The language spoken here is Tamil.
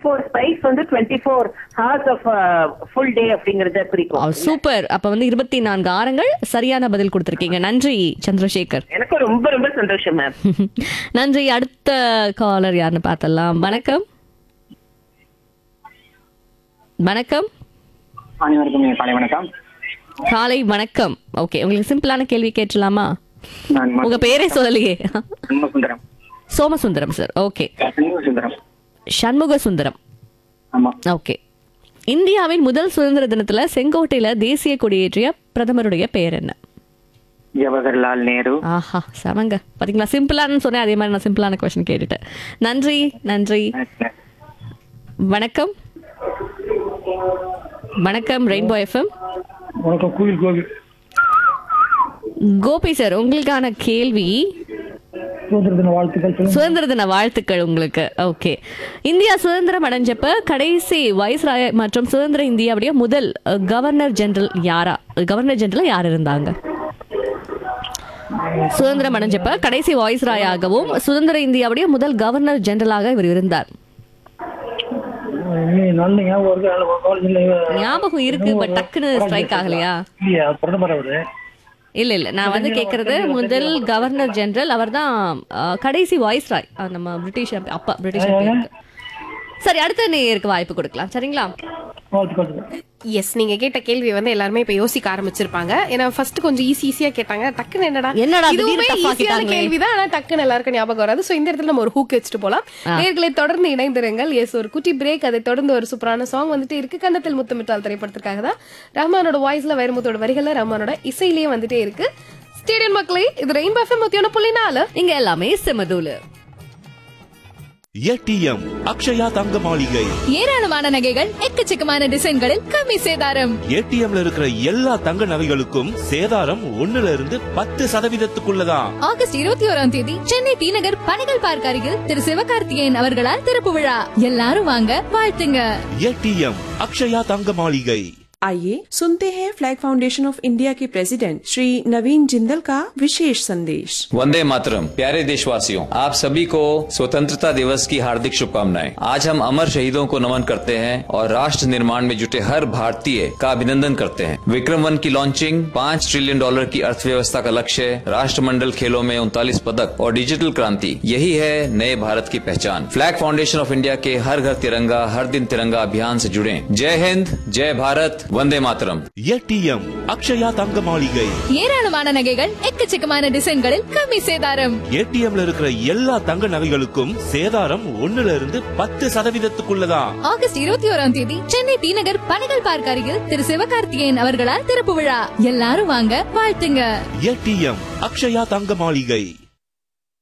ஃபோர் ஸ்பைஸ் வந்து twenty four hours of full day அப்படிங்கறத குறிக்கும் சூப்பர் அப்ப வந்து இருபத்தி நான்கு ஆரங்கள் சரியான பதில் கொடுத்திருக்கீங்க நன்றி சந்திரசேகர் எனக்கு ரொம்ப ரொம்ப சந்தோஷம் மேம் நன்றி அடுத்த காலர் யாருன்னு பார்த்தலாம் வணக்கம் வணக்கம் அனைவருக்கும் என் காலை வணக்கம் காலை வணக்கம் ஓகே உங்களுக்கு சிம்பிளான கேள்வி கேட்டலாமா நான் ம- உங்க பேரே சொல்லலையே சண்முகசுந்தரம் சோமசுந்தரம் சார் ஓகே சண்முகசுந்தரம் சண்முக சுந்தரம் ஆமா ஓகே இந்தியாவின் முதல் சுதந்திர தினத்துல செங்கோட்டையில தேசிய கொடியேற்றிய பிரதமருடைய பெயர் என்ன ஜவஹர்லால் நேரு ஆஹா சமங்க பாத்தீங்களா சிம்பிளானு சொன்னேன் அதே மாதிரி நான் சிம்பிளான கொஸ்டின் கேட்டுட்டேன் நன்றி நன்றி வணக்கம் வணக்கம் ரெயின்போ எஃப்எம் வணக்கம் கோவில் கோவில் கோபி சார் உங்களுக்கான கேள்வி சுதந்திர தின வாழ்த்துக்கள் சொல்லுங்க சுதந்திர தின வாழ்த்துக்கள் உங்களுக்கு ஓகே இந்தியா சுதந்திரம் அடைஞ்சப்ப கடைசி வைஸ்ராய் மற்றும் சுதந்திர இந்தியாவுடைய முதல் அஹ், கவர்னர் ஜெனரல் யாரா கவர்னர் ஜெனரல் யார் இருந்தாங்க சுதந்திரம் அடைஞ்சப்ப கடைசி வாய்ஸ்ராயாகவும் சுதந்திர இந்தியாவுடைய முதல் கவர்னர் ஜெனரலாக இவர் இருந்தார் நீ நல்ல ஞாபகம் இருக்கு நல்ல காலேஜ்ல ஞாபகம் இருக்கு பட் டக்குன்னு ஸ்ட்ரைக் ஆகலையா இல்லையா பிரதமர் அவரு இல்ல இல்ல நான் வந்து கேக்குறது முதல் கவர்னர் ஜெனரல் அவர்தான் அஹ், கடைசி வாய்ஸ்ராய் அஹ், நம்ம பிரிட்டிஷ் அப்பா பிரிட்டிஷ் empire-க்கு. சரி அடுத்த நேருக்கு வாய்ப்பு கொடுக்கலாம் சரிங்களா வாழ்த்துக்கள் எஸ் நீங்க கேட்ட கேள்வி வந்து எல்லாருமே இப்ப யோசிக்க ஆரம்பிச்சிருப்பாங்க ஏன்னா ஃபர்ஸ்ட் கொஞ்சம் ஈஸி ஈஸியா கேட்டாங்க டக்குன்னு என்னடா என்னடா இதுவுமே திடீர்னு tough ஈஸியான ஆக்கிட்டாங்களே. கேள்விதான் ஆனா டக்குன்னு எல்லாருக்கும் ஞாபகம் வராது சோ இந்த இடத்துல நம்ம ஒரு ஹூக் வச்சுட்டு போலாம் நேர்களை தொடர்ந்து இணைந்திருங்கள் எஸ் ஒரு குட்டி பிரேக் அதை தொடர்ந்து ஒரு சூப்பரான சாங் வந்துட்டு இருக்கு கண்டத்தில் முத்தமிட்டால் திரைப்படத்திற்காக தான் ரஹ்மானோட வாய்ஸ்ல வைரமுத்தோட வரிகள்ல ரஹ்மானோட இசையிலேயே வந்துட்டே இருக்கு ஸ்டேடியம் மக்களே இது ரெயின்போ எஃப்எம் முத்தியான புள்ளி நாலு இங்க எல்லாமே செமதூலு ஏடிஎம் அக்ஷயா தங்க மாளிகை ஏராளமான நகைகள் எக்கச்சக்கமான டிசைன்களில் கம்மி சேதாரம் ஏடிஎம்ல இருக்கிற எல்லா தங்க நகைகளுக்கும் சேதாரம் ஒண்ணுல இருந்து பத்து சதவீதத்துக்குள்ளதான் ஆகஸ்ட் இருபத்தி ஓராம் தேதி சென்னை டி நகர் பனைகள் பார்க் அருகில் திரு சிவகார்த்திகேயன் அவர்களால் திறப்பு விழா எல்லாரும் வாங்க வாழ்த்துங்க ஏடிஎம் அக்ஷயா தங்க மாளிகை आइए सुनते हैं फ्लैग फाउंडेशन ऑफ इंडिया के प्रेसिडेंट श्री नवीन जिंदल का विशेष संदेश वंदे मातरम प्यारे देशवासियों आप सभी को स्वतंत्रता दिवस की हार्दिक शुभकामनाएं आज हम अमर शहीदों को नमन करते हैं और राष्ट्र निर्माण में जुटे हर भारतीय का अभिनंदन करते हैं विक्रम वन की लॉन्चिंग पाँच ट्रिलियन डॉलर की अर्थव्यवस्था का लक्ष्य राष्ट्रमंडल खेलों में उनतालीस पदक और डिजिटल क्रांति यही है नए भारत की पहचान फ्लैग फाउंडेशन ऑफ इंडिया के हर घर तिरंगा हर दिन तिरंगा अभियान से जुड़े जय हिंद जय भारत वंदे मातरम ஏடிஎம் அக்ஷயா தங்க மாளிகை ஏராளமான நகைகள் எக்கச்சக்கமான டிசைன்களில் கம்மி சேதாரம் ஏடிஎம்ல இருக்கிற எல்லா தங்க நகைகளுக்கும் சேதாரம் ஒண்ணுல இருந்து பத்து சதவீதத்துக்குள்ளதான் ஆகஸ்ட் இருபத்தி ஓராம் தேதி சென்னை டி நகர் பனைகள் பார்க் அருகில் திரு சிவகார்த்திகேயன் அவர்களால் திறப்பு விழா எல்லாரும் வாங்க வாழ்த்துங்க ஏடிஎம் அக்ஷயா தங்க மாளிகை